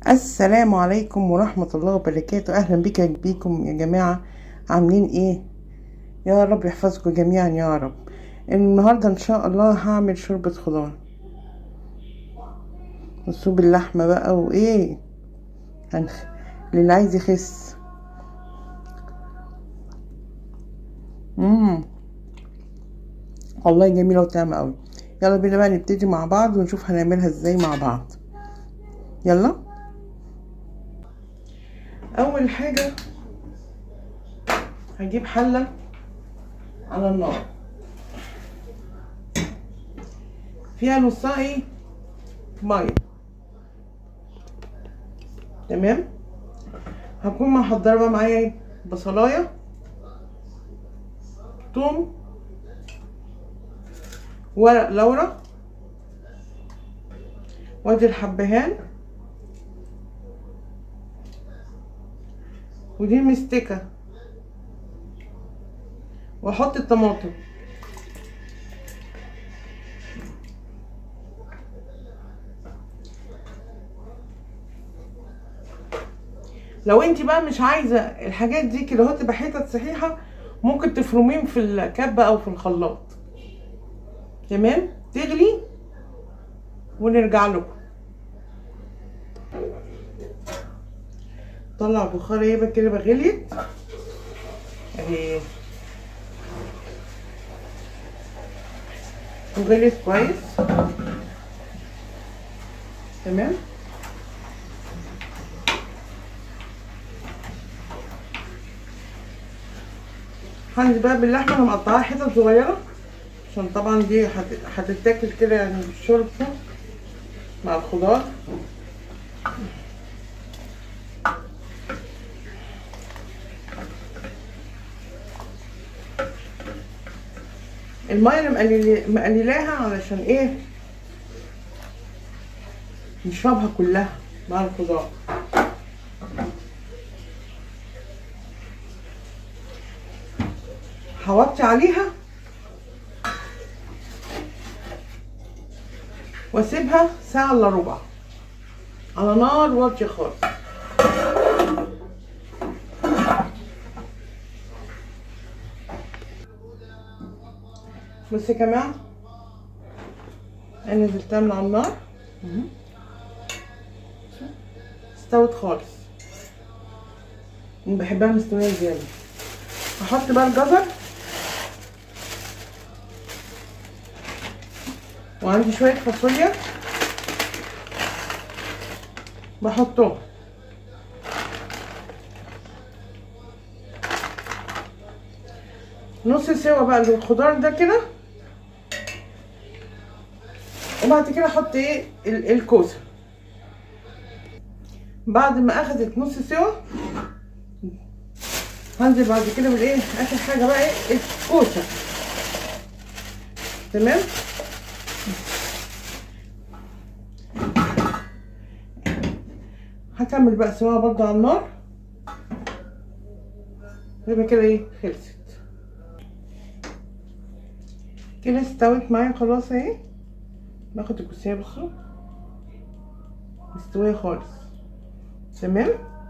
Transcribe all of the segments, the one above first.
السلام عليكم ورحمة الله وبركاته أهلا بك بيكم يا جماعة عاملين إيه يا رب يحفظكم جميعا يا رب النهاردة إن شاء الله هعمل شوربة خضار وصوب اللحمة بقى وإيه هنخ... للي عايز يخس مم. والله جميلة وطعمة قوي يلا بينا بقى نبتدي مع بعض ونشوف هنعملها ازاي مع بعض يلا اول حاجة هجيب حلة على النار فيها نصها ايه مية تمام هكون محضرة بقى معايا ايه بصلاية توم ورق لورا وادي الحبهان ودي المستكة واحط الطماطم لو انت بقى مش عايزه الحاجات دي كده اهو تبقى حتت صحيحه ممكن تفرمين في الكبه او في الخلاط تمام تغلي ونرجع لكم طلع بخار ايه كده بغليت اهي وغليت كويس تمام هنزل بقى باللحمه انا مقطعاها حتت صغيره عشان طبعا دي هتتاكل كده يعني بالشرب مع الخضار الميه اللي مقللاها علشان ايه نشربها كلها مع الخضار هوطي عليها واسيبها ساعة الا ربع على نار واطية خالص بصوا يا جماعة انا نزلتها من على النار استوت خالص انا بحبها مستوية زيادة هحط بقى الجزر وعندي شوية فاصوليا بحطهم نص سوا بقى للخضار ده كده وبعد كده احط ايه الكوسه بعد ما اخدت نص سوا هنزل بعد كده بالايه اخر حاجه بقى ايه الكوسه تمام هكمل بقى سواها برضه على النار يبقى كده ايه خلصت كده استوت معايا خلاص اهي باخد الكوسيه بصوا مستويه خالص تمام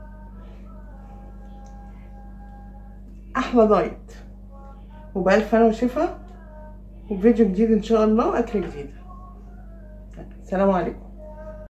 احلى دايت وبألف هنا وشفا وفيديو جديد ان شاء الله واكله جديده السلام عليكم